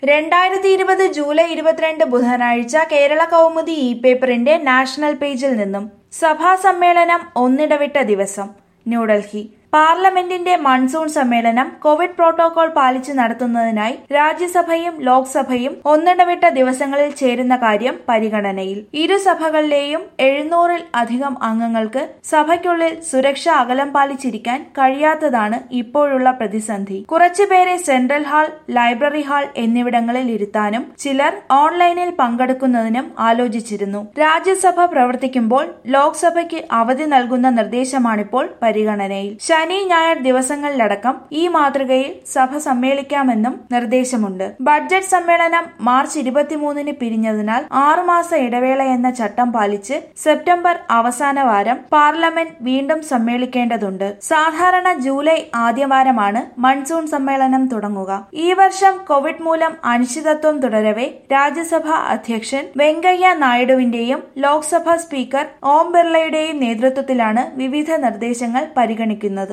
രണ്ടായിരത്തി ഇരുപത് ജൂലൈ ഇരുപത്തിരണ്ട് ബുധനാഴ്ച കേരള കൗമുദി ഇ പേപ്പറിന്റെ നാഷണൽ പേജിൽ നിന്നും സഭാ സമ്മേളനം ഒന്നിടവിട്ട ദിവസം ന്യൂഡൽഹി പാർലമെന്റിന്റെ മൺസൂൺ സമ്മേളനം കോവിഡ് പ്രോട്ടോകോൾ പാലിച്ച് നടത്തുന്നതിനായി രാജ്യസഭയും ലോക്സഭയും ഒന്നിടവിട്ട ദിവസങ്ങളിൽ ചേരുന്ന കാര്യം പരിഗണനയിൽ ഇരു സഭകളിലെയും എഴുന്നൂറിൽ അധികം അംഗങ്ങൾക്ക് സഭയ്ക്കുള്ളിൽ സുരക്ഷാ അകലം പാലിച്ചിരിക്കാൻ കഴിയാത്തതാണ് ഇപ്പോഴുള്ള പ്രതിസന്ധി കുറച്ചുപേരെ സെൻട്രൽ ഹാൾ ലൈബ്രറി ഹാൾ എന്നിവിടങ്ങളിൽ ഇരുത്താനും ചിലർ ഓൺലൈനിൽ പങ്കെടുക്കുന്നതിനും ആലോചിച്ചിരുന്നു രാജ്യസഭ പ്രവർത്തിക്കുമ്പോൾ ലോക്സഭയ്ക്ക് അവധി നൽകുന്ന നിർദ്ദേശമാണിപ്പോൾ പരിഗണനയിൽ ശനി ഞായർ ദിവസങ്ങളിലടക്കം ഈ മാതൃകയിൽ സഭ സമ്മേളിക്കാമെന്നും നിർദ്ദേശമുണ്ട് ബഡ്ജറ്റ് സമ്മേളനം മാർച്ച് ഇരുപത്തിമൂന്നിന് പിരിഞ്ഞതിനാൽ ആറുമാസ ഇടവേള എന്ന ചട്ടം പാലിച്ച് സെപ്റ്റംബർ അവസാന വാരം പാർലമെന്റ് വീണ്ടും സമ്മേളിക്കേണ്ടതുണ്ട് സാധാരണ ജൂലൈ ആദ്യവാരമാണ് മൺസൂൺ സമ്മേളനം തുടങ്ങുക ഈ വർഷം കോവിഡ് മൂലം അനിശ്ചിതത്വം തുടരവെ രാജ്യസഭാ അധ്യക്ഷൻ വെങ്കയ്യ നായിഡുവിന്റെയും ലോക്സഭാ സ്പീക്കർ ഓം ബിർളയുടെയും നേതൃത്വത്തിലാണ് വിവിധ നിർദ്ദേശങ്ങൾ പരിഗണിക്കുന്നത്